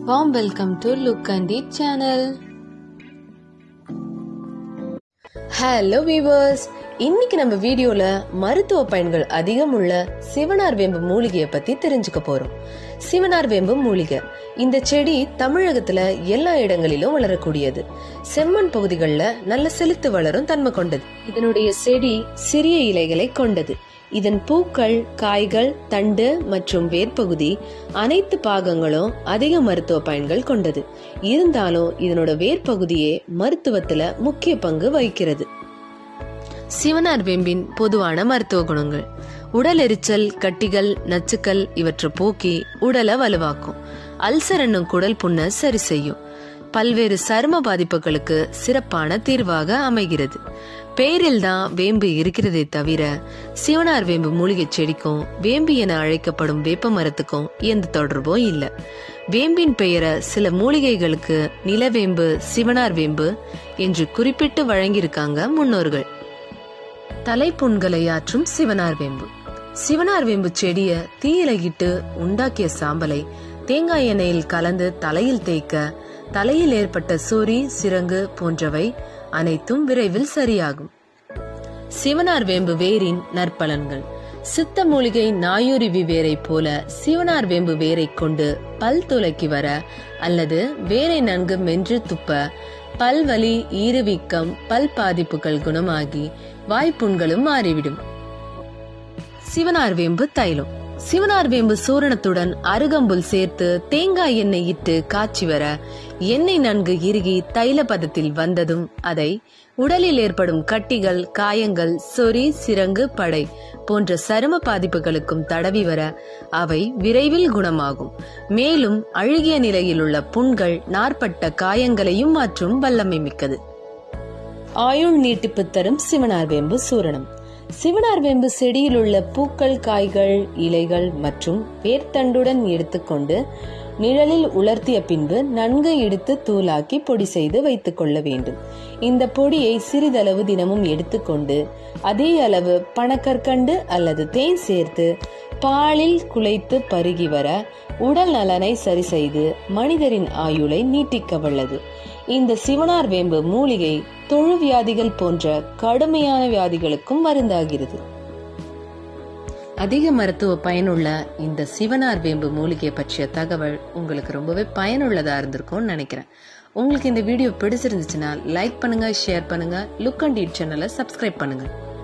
warm welcome to Look and Eat channel. Hello viewers இன்னைக்கு நம்ம வீடியோல மருத்துவ பயன்கள் அதிகம் உள்ள சிவனார் வேம்பு மூலிகையை பத்தி தெரிஞ்சுக்க போறோம் சிவனார் வேம்பு மூலிகை இந்த செடி தமிழகத்துல எல்லா இடங்களிலும் வளரக்கூடியது செம்மண் பகுதிகளில் நல்ல செலுத்து வளரும் தன்மை கொண்டது இதனுடைய செடி சிறிய இலைகளை கொண்டது இதன் பூக்கள் காய்கள் தண்டு மற்றும் வேர்ப்பகுதி அனைத்து பாகங்களும் அதிக மருத்துவ பயன்கள் கொண்டது இருந்தாலும் இதனோட வேர்ப்பகுதியே மருத்துவத்துல முக்கிய பங்கு வகிக்கிறது சிவனார் வேம்பின் பொதுவான மருத்துவ குணங்கள் உடல் எரிச்சல் கட்டிகள் நச்சுக்கள் இவற்றை போக்கி உடலை வலுவாக்கும் அல்சர் என்னும் குடல் புண்ணை சரி செய்யும் பல்வேறு சரும பாதிப்புகளுக்கு சிறப்பான தீர்வாக அமைகிறது பெயரில் தான் வேம்பு இருக்கிறதே தவிர சிவனார் வேம்பு மூலிகை செடிக்கும் வேம்பு என அழைக்கப்படும் வேப்ப மரத்துக்கும் எந்த தொடர்பும் இல்லை வேம்பின் பெயரை சில மூலிகைகளுக்கு நிலவேம்பு சிவனார் வேம்பு என்று குறிப்பிட்டு வழங்கியிருக்காங்க முன்னோர்கள் தலைப்புண்களை ஆற்றும் சிவனார் வேம்பு சிவனார் வேம்பு செடிய தீயிலகிட்டு உண்டாக்கிய சாம்பலை தேங்காய் எண்ணெயில் கலந்து தலையில் தேய்க்க தலையில் ஏற்பட்ட சொறி சிரங்கு போன்றவை அனைத்தும் விரைவில் சரியாகும் சிவனார் வேம்பு வேரின் நற்பலன்கள் சித்த மூலிகை நாயுருவி வேரை போல சிவனார் வேம்பு வேரை கொண்டு பல் துளைக்கி வர அல்லது வேரை நன்கு மென்று துப்ப பல்வலி ஈரவீக்கம் பல் பாதிப்புகள் குணமாகி வாய்ப்புண்களும் மாறிவிடும் சிவனார் வேம்பு தைலம் சிவனார் வேம்பு சூரணத்துடன் அருகம்புல் சேர்த்து தேங்காய் எண்ணெய் இட்டு காய்ச்சி வர எண்ணெய் நன்கு இறுகி தைல பதத்தில் வந்ததும் அதை உடலில் ஏற்படும் கட்டிகள் காயங்கள் சொறி சிரங்கு படை போன்ற சரும பாதிப்புகளுக்கும் தடவி வர அவை விரைவில் குணமாகும் மேலும் அழுகிய நிலையில் உள்ள புண்கள் நாற்பட்ட காயங்களையும் மாற்றும் வல்லமை மிக்கது ஆயுள் நீட்டிப்பு தரும் சிவனார் வேம்பு சூரணம் சிவனார் வேம்பு செடியில் உள்ள பூக்கள் காய்கள் இலைகள் மற்றும் வேர்த்தண்டுடன் எடுத்துக்கொண்டு நிழலில் உலர்த்திய பின்பு நன்கு இடித்து தூளாக்கி பொடி செய்து வைத்துக் கொள்ள வேண்டும் இந்த பொடியை சிறிதளவு தினமும் எடுத்துக்கொண்டு அதே அளவு பணக்கற்கண்டு அல்லது தேன் சேர்த்து பாலில் குலைத்து பருகி வர உடல் நலனை சரி செய்து மனிதரின் ஆயுளை நீட்டிக்க வல்லது இந்த சிவனார் வேம்பு மூலிகை தொழு வியாதிகள் போன்ற கடுமையான வியாதிகளுக்கும் மருந்தாகிறது அதிக மருத்துவ பயனுள்ள இந்த சிவனார் வேம்பு மூலிகை பற்றிய தகவல் உங்களுக்கு ரொம்பவே பயனுள்ளதா இருந்திருக்கும்னு நினைக்கிறேன் உங்களுக்கு இந்த வீடியோ பிடிச்சிருந்துச்சுன்னா லைக் பண்ணுங்க ஷேர் பண்ணுங்க லுக் அண்ட் ஈட் சேனலை சப்ஸ்கிரைப் பண்ணுங்க